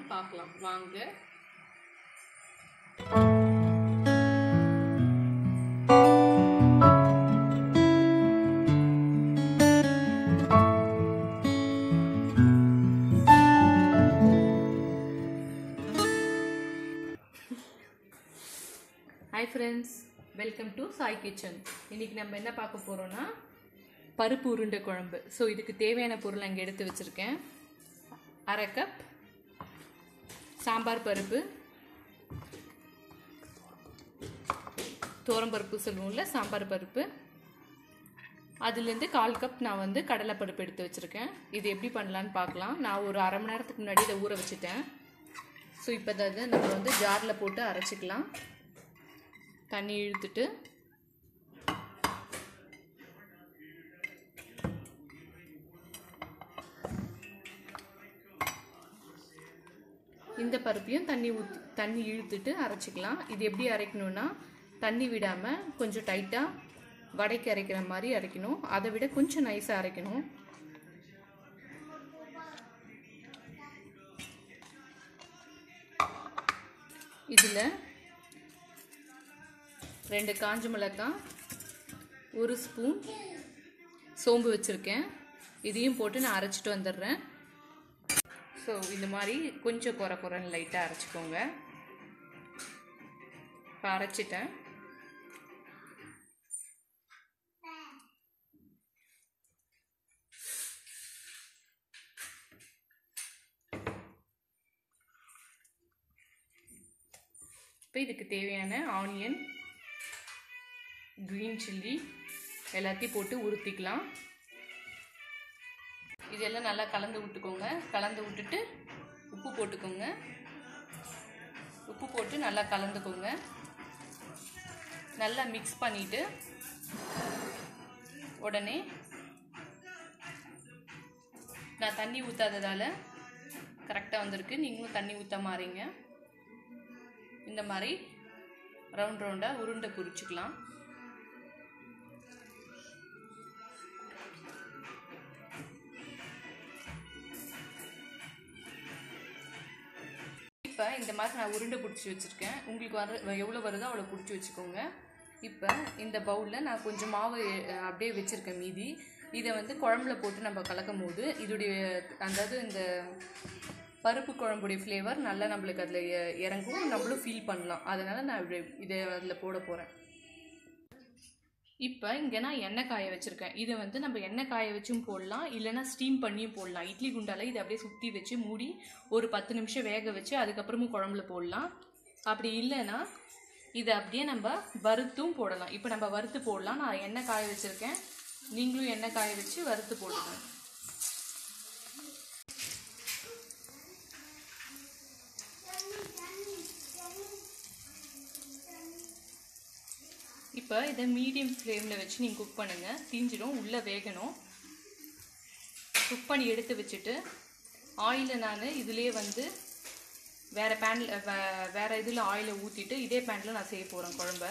பார்க்கலாம் வாங்க hi friends welcome to Sai kitchen இன்னைக்கு நம்ம என்ன பார்க்க போகிறோம்னா பருப்பு உருண்டை குழம்பு ஸோ இதுக்கு தேவையான பொருள் அங்கே எடுத்து வச்சுருக்கேன் அரை கப் சாம்பார் பருப்பு பருப்பு சொல்லுவோம்ல சாம்பார் பருப்பு அதுலேருந்து கால் கப் நான் வந்து கடலைப்பருப்பு எடுத்து வச்சுருக்கேன் இது எப்படி பண்ணலான்னு பார்க்கலாம் நான் ஒரு அரை மணி நேரத்துக்கு முன்னாடி இதை ஊற வச்சுட்டேன் ஸோ இப்போ அதை நம்ம வந்து ஜாரில் போட்டு அரைச்சிக்கலாம் தண்ணி இழுத்துட்டு இந்த பருப்பையும் தண்ணி ஊற்றி தண்ணி இழுத்துட்டு அரைச்சிக்கலாம் இது எப்படி அரைக்கணும்னா தண்ணி விடாமல் கொஞ்சம் டைட்டாக வடைக்கு அரைக்கிற மாதிரி அரைக்கணும் அதை விட கொஞ்சம் நைஸாக அரைக்கணும் இதில் ரெண்டு காஞ்ச மிளகாய் ஒரு ஸ்பூன் சோம்பு வச்சுருக்கேன் இதையும் போட்டு நான் அரைச்சிட்டு வந்துடுறேன் ஸோ இந்த மாதிரி கொஞ்சம் குறை குறைன்னு லைட்டாக அரைச்சிக்கோங்க இப்போ அரைச்சிட்டேன் இப்போ இதுக்கு தேவையான ஆனியன் க்ரீன் சில்லி எல்லாத்தையும் போட்டு உருத்திக்கலாம் இதெல்லாம் நல்லா கலந்து விட்டுக்கோங்க கலந்து விட்டுட்டு உப்பு போட்டுக்கோங்க உப்பு போட்டு நல்லா கலந்துக்கோங்க நல்லா மிக்ஸ் பண்ணிவிட்டு உடனே நான் தண்ணி ஊற்றாததால் கரெக்டாக வந்திருக்கு நீங்களும் தண்ணி ஊற்ற மாறீங்க இந்த மாதிரி ரவுண்ட் ரவுண்டாக உருண்டை குறிச்சிக்கலாம் இப்போ இந்த மாதிரி நான் உருண்டை பிடிச்சி வச்சுருக்கேன் உங்களுக்கு வர எவ்வளோ வருதோ அவ்வளோ பிடிச்சி வச்சுக்கோங்க இப்போ இந்த பவுலில் நான் கொஞ்சம் மாவு அப்படியே வச்சுருக்கேன் மீதி இதை வந்து குழம்புல போட்டு நம்ம கலக்கும் போது இதோடைய அதாவது இந்த பருப்பு குழம்புடைய ஃப்ளேவர் நல்லா நம்மளுக்கு அதில் இறங்கும் நம்மளும் ஃபீல் பண்ணலாம் அதனால் நான் இப்படி இதை அதில் போட போகிறேன் இப்போ இங்கே நான் எண்ணெய் காய வச்சுருக்கேன் இதை வந்து நம்ம எண்ணெய் காய வச்சும் போடலாம் இல்லைனா ஸ்டீம் பண்ணியும் போடலாம் இட்லி குண்டால இதை அப்படியே சுற்றி வச்சு மூடி ஒரு பத்து நிமிஷம் வேக வச்சு அதுக்கப்புறமும் குழம்புல போடலாம் அப்படி இல்லைன்னா இதை அப்படியே நம்ம வறுத்தும் போடலாம் இப்போ நம்ம வறுத்து போடலாம் நான் எண்ணெய் காய வச்சுருக்கேன் நீங்களும் எண்ணெய் காய வச்சு வறுத்து போடுங்க இப்போ இதை மீடியம் ஃப்ளேமில் வச்சு நீங்கள் குக் பண்ணுங்கள் தீஞ்சிடும் உள்ளே வேகணும் குக் பண்ணி எடுத்து வச்சுட்டு ஆயிலை நான் இதுலேயே வந்து வேறு பேனில் வே வேறு இதில் ஆயிலை ஊற்றிட்டு இதே பேனில் நான் செய்ய போகிறேன் குழம்ப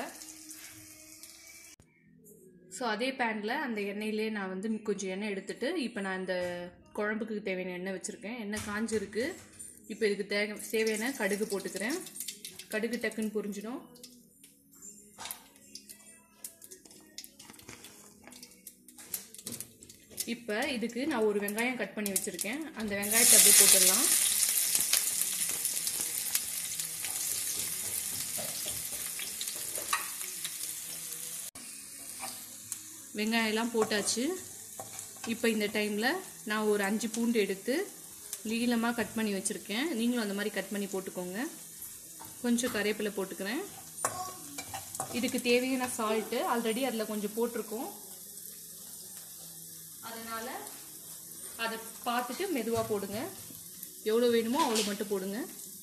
ஸோ அதே பேனில் அந்த எண்ணெயிலே நான் வந்து கொஞ்சம் எண்ணெய் எடுத்துட்டு இப்போ நான் இந்த குழம்புக்கு தேவையான எண்ணெய் வச்சுருக்கேன் எண்ணெய் காஞ்சிருக்கு இப்போ இதுக்கு தே தேவையான கடுகு போட்டுக்கிறேன் கடுகு டக்குன்னு புரிஞ்சிடும் இப்போ இதுக்கு நான் ஒரு வெங்காயம் கட் பண்ணி வச்சுருக்கேன் அந்த வெங்காயத்தை அப்படியே போட்டுடலாம் வெங்காயம்லாம் போட்டாச்சு இப்போ இந்த டைமில் நான் ஒரு அஞ்சு பூண்டு எடுத்து நீளமாக கட் பண்ணி வச்சுருக்கேன் நீங்களும் அந்த மாதிரி கட் பண்ணி போட்டுக்கோங்க கொஞ்சம் கருவேப்பிலை போட்டுக்கிறேன் இதுக்கு தேவையான சால்ட்டு ஆல்ரெடி அதில் கொஞ்சம் போட்டிருக்கோம் அதனால் அதை பார்த்துட்டு மெதுவாக போடுங்க எவ்வளோ வேணுமோ அவ்வளோ மட்டும் போடுங்க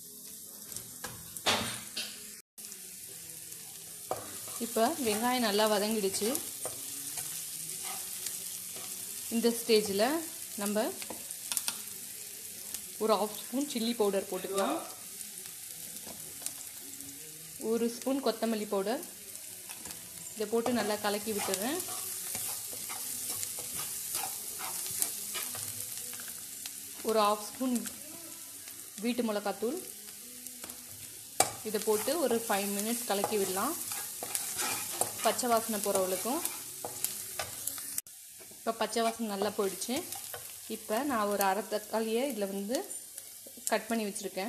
இப்போ வெங்காயம் நல்லா வதங்கிடுச்சு இந்த ஸ்டேஜில் நம்ம ஒரு ஆஃப் ஸ்பூன் சில்லி பவுடர் போட்டுக்கலாம் ஒரு ஸ்பூன் கொத்தமல்லி பவுடர் இதை போட்டு நல்லா கலக்கி விட்டுறேன் ஒரு ஆஃப் ஸ்பூன் வீட்டு மிளகாத்தூள் இதை போட்டு ஒரு ஃபைவ் மினிட்ஸ் கலக்கி விடலாம் பச்சை வாசனை போகிறவளுக்கும் இப்போ பச்சை வாசனை நல்லா போயிடுச்சு இப்போ நான் ஒரு அரை தக்காளியை இதில் வந்து கட் பண்ணி வச்சுருக்கேன்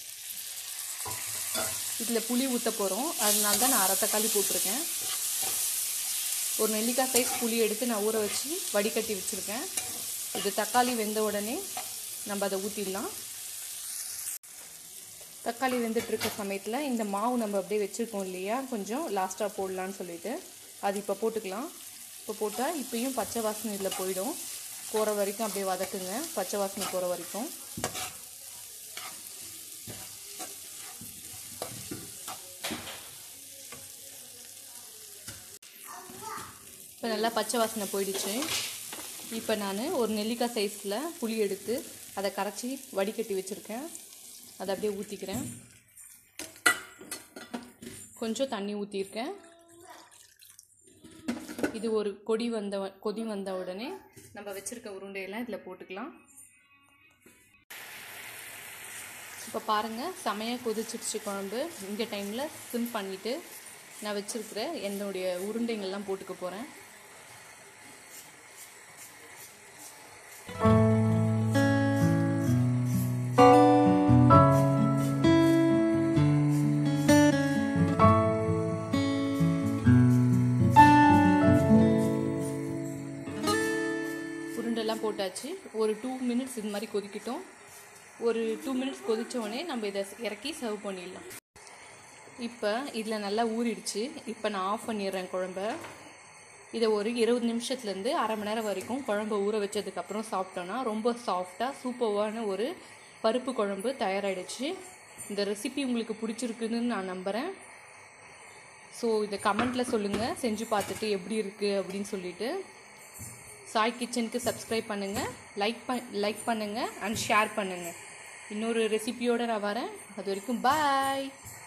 இதில் புளி ஊற்ற போகிறோம் அதனால தான் நான் அரை தக்காளி போட்டிருக்கேன் ஒரு நெல்லிக்காய் சைஸ் புளி எடுத்து நான் ஊற வச்சு வடிகட்டி வச்சுருக்கேன் இது தக்காளி வெந்த உடனே நம்ம அதை ஊற்றிடலாம் தக்காளி வெந்துட்டு இருக்க சமயத்தில் இந்த மாவு நம்ம அப்படியே வச்சுருக்கோம் இல்லையா கொஞ்சம் லாஸ்ட்டாக போடலான்னு சொல்லிட்டு அது இப்போ போட்டுக்கலாம் இப்போ போட்டால் இப்பயும் பச்சை வாசனை இதில் போயிடும் போகிற வரைக்கும் அப்படியே வதக்குங்க பச்சை வாசனை போகிற வரைக்கும் இப்போ நல்லா பச்சை வாசனை போயிடுச்சு இப்போ நான் ஒரு நெல்லிக்காய் சைஸில் புளி எடுத்து அதை கரைச்சி வடிகட்டி வச்சுருக்கேன் அதை அப்படியே ஊற்றிக்கிறேன் கொஞ்சம் தண்ணி ஊற்றிருக்கேன் இது ஒரு கொடி வந்த கொதி வந்த உடனே நம்ம வச்சுருக்க உருண்டையெல்லாம் இதில் போட்டுக்கலாம் இப்போ பாருங்கள் செமையாக கொதிச்சிடுச்சு குழம்பு இந்த டைமில் சிம் பண்ணிவிட்டு நான் வச்சுருக்கிற என்னுடைய உருண்டைங்கள்லாம் போட்டுக்க போகிறேன் உருண்டெல்லாம் போட்டாச்சு ஒரு டூ மினிட்ஸ் இது மாதிரி கொதிக்கட்டும் ஒரு டூ மினிட்ஸ் கொதிச்ச உடனே நம்ம இதை இறக்கி சர்வ் பண்ணிடலாம் இப்போ இதில் நல்லா ஊறிடுச்சு இப்போ நான் ஆஃப் பண்ணிடுறேன் குழம்ப இதை ஒரு இருபது நிமிஷத்துலேருந்து அரை மணி நேரம் வரைக்கும் குழம்பு ஊற வச்சதுக்கப்புறம் சாப்பிட்டோன்னா ரொம்ப சாஃப்டாக சூப்பர்வான ஒரு பருப்பு குழம்பு தயாராகிடுச்சு இந்த ரெசிபி உங்களுக்கு பிடிச்சிருக்குன்னு நான் நம்புகிறேன் ஸோ இதை கமெண்ட்டில் சொல்லுங்கள் செஞ்சு பார்த்துட்டு எப்படி இருக்குது அப்படின்னு சொல்லிட்டு சாய் கிச்சனுக்கு சப்ஸ்கிரைப் பண்ணுங்கள் லைக் பண் லைக் பண்ணுங்கள் அண்ட் ஷேர் பண்ணுங்கள் இன்னொரு ரெசிபியோடு நான் வரேன் அது வரைக்கும் பாய்